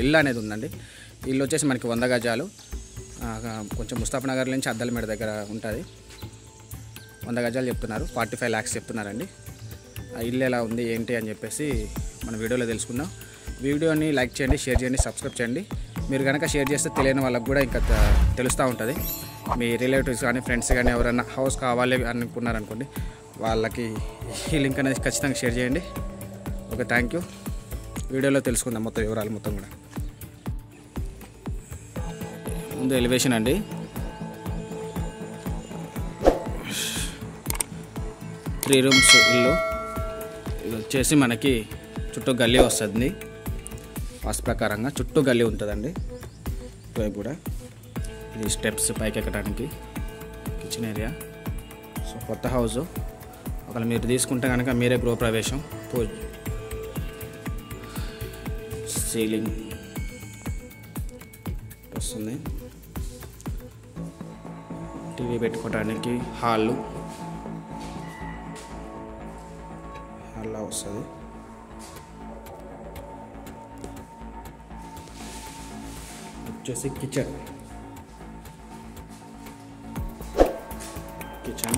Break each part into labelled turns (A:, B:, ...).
A: ఇల్లు అనేది ఉందండి ఇల్లు వచ్చేసి మనకి వంద గజాలు ఆ, కొంచెం ముస్తాఫా నగర్ నుంచి అద్దలమేడ దగ్గర ఉంటుంది వంద గజాలు చెప్తున్నారు ఫార్టీ ఫైవ్ ల్యాక్స్ చెప్తున్నారండి ఆ ఇల్లు ఎలా ఉంది ఏంటి అని చెప్పేసి మన వీడియోలో తెలుసుకుందాం వీడియోని లైక్ చేయండి షేర్ చేయండి సబ్స్క్రైబ్ చేయండి మీరు కనుక షేర్ చేస్తే తెలియని వాళ్ళకి కూడా ఇంకా త- తెలుస్తూ ఉంటుంది మీ రిలేటివ్స్ కానీ ఫ్రెండ్స్ కానీ ఎవరైనా హౌస్ కావాలి అనుకున్నారనుకోండి వాళ్ళకి ఈ లింక్ అనేది ఖచ్చితంగా షేర్ చేయండి ఓకే థ్యాంక్ యూ వీడియోలో తెలుసుకుందాం మొత్తం వివరాలు మొత్తం కూడా ముందు ఎలివేషన్ అండి త్రీ రూమ్స్ ఇల్లు ఇది వచ్చేసి మనకి చుట్టూ గల్లీ వస్తుంది వాస్తు ప్రకారంగా చుట్టూ గల్లీ ఉంటుందండి ఇటువైపు కూడా ఇది స్టెప్స్ పైకి ఎక్కడానికి కిచెన్ ఏరియా సో కొత్త హౌస్ ఒకవేళ మీరు తీసుకుంటే కనుక మీరే గృహప్రవేశం పూజ సీలింగ్ వస్తుంది టీవీ పెట్టుకోవడానికి హాలు అలా వస్తుంది వచ్చేసి కిచెన్ కిచెన్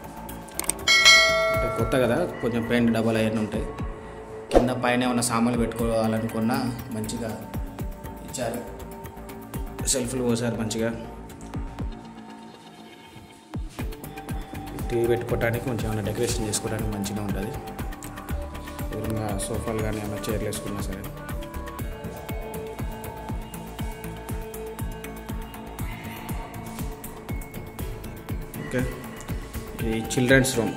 A: అంటే కొత్త కదా కొంచెం పెయింట్ డబల్ అవన్నీ ఉంటాయి కింద పైన ఏమైనా సామాన్లు పెట్టుకోవాలనుకున్నా మంచిగా ఇచ్చారు సెల్ఫ్లు పోసారు మంచిగా టీవీ పెట్టుకోవడానికి కొంచెం ఏమైనా డెకరేషన్ చేసుకోవడానికి మంచిగా ఉంటుంది ఎదురుగా సోఫాలు కానీ ఏమైనా చైర్లు వేసుకున్నా సరే ఓకే ఇది చిల్డ్రన్స్ రూమ్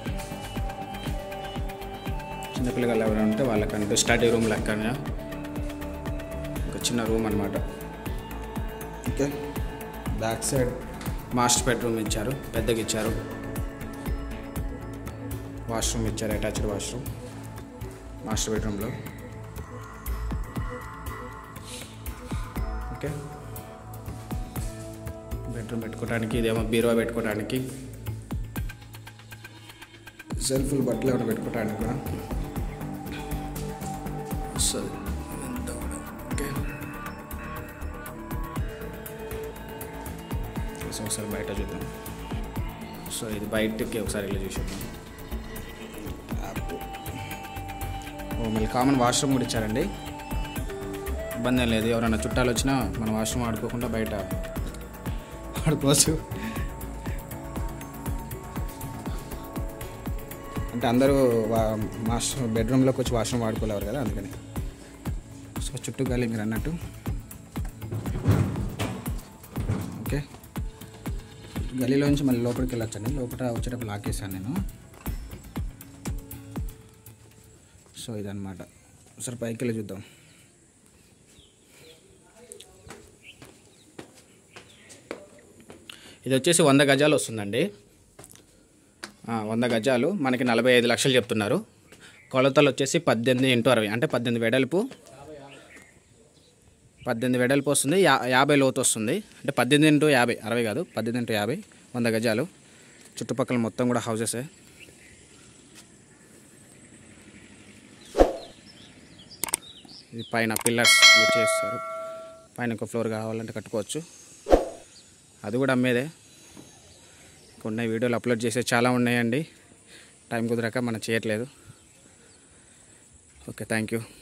A: చిన్నపిల్లలు ఎవరైనా ఉంటే వాళ్ళకంటే స్టడీ రూమ్ లెక్కన ఒక చిన్న రూమ్ అనమాట okay back side master bedroom ఇచ్చారు పెద్దగా ఇచ్చారు వాష్రూమ్ ఇచ్చారు అటాచ్డ్ వాష్రూమ్ మాస్టర్ బెడ్రూమ్లో ఓకే బెడ్రూమ్ పెట్టుకోవడానికి ఇదేమో బీరువా పెట్టుకోవడానికి సెల్ఫ్లు బట్టలు ఏమైనా పెట్టుకోవడానికి కూడా వస్తుంది ఇదంతా కూడా ఓకే సో ఒకసారి బయట చూద్దాం సో ఇది బయటకి ఒకసారి వెళ్ళి చూసేద్దాం ఓ మళ్ళీ కామన్ వాష్రూమ్ కూడా ఇచ్చారండి ఇబ్బంది ఏం లేదు ఎవరైనా చుట్టాలు వచ్చినా మన వాష్రూమ్ ఆడుకోకుండా బయట ఆడుకోవచ్చు అంటే అందరూ వా మాస్టర్ బెడ్రూమ్లోకి వచ్చి వాష్రూమ్ వాడుకోలేరు కదా అందుకని సో చుట్టూ గాలి మీరు అన్నట్టు ఓకే గలీలో నుంచి మళ్ళీ లోపలికి వెళ్ళొచ్చండి లోపల వచ్చేటప్పుడు లాక్ చేశాను నేను సో ఇదన్నమాట సరే పైకి వెళ్ళి చూద్దాం ఇది వచ్చేసి వంద గజాలు వస్తుందండి ఆ, వంద గజాలు మనకి నలభై ఐదు లక్షలు చెప్తున్నారు కొలతలు వచ్చేసి పద్దెనిమిది ఇంటూ అరవై అంటే పద్దెనిమిది వెడల్పు పద్దెనిమిది వెడల్పు వస్తుంది యా యాభై లోతు వస్తుంది అంటే పద్దెనిమిది ఇంటూ యాభై అరవై కాదు పద్దెనిమిది ఇంటూ యాభై వంద గజాలు చుట్టుపక్కల మొత్తం కూడా హౌసెసే ఇది పైన పిల్లర్స్ వచ్చేస్తారు పైన ఒక ఫ్లోర్ కావాలంటే కట్టుకోవచ్చు అది కూడా అమ్మేదే కొన్ని వీడియోలు అప్లోడ్ చేసే చాలా ఉన్నాయండి టైం కుదరక మనం చేయట్లేదు ఓకే థ్యాంక్ యూ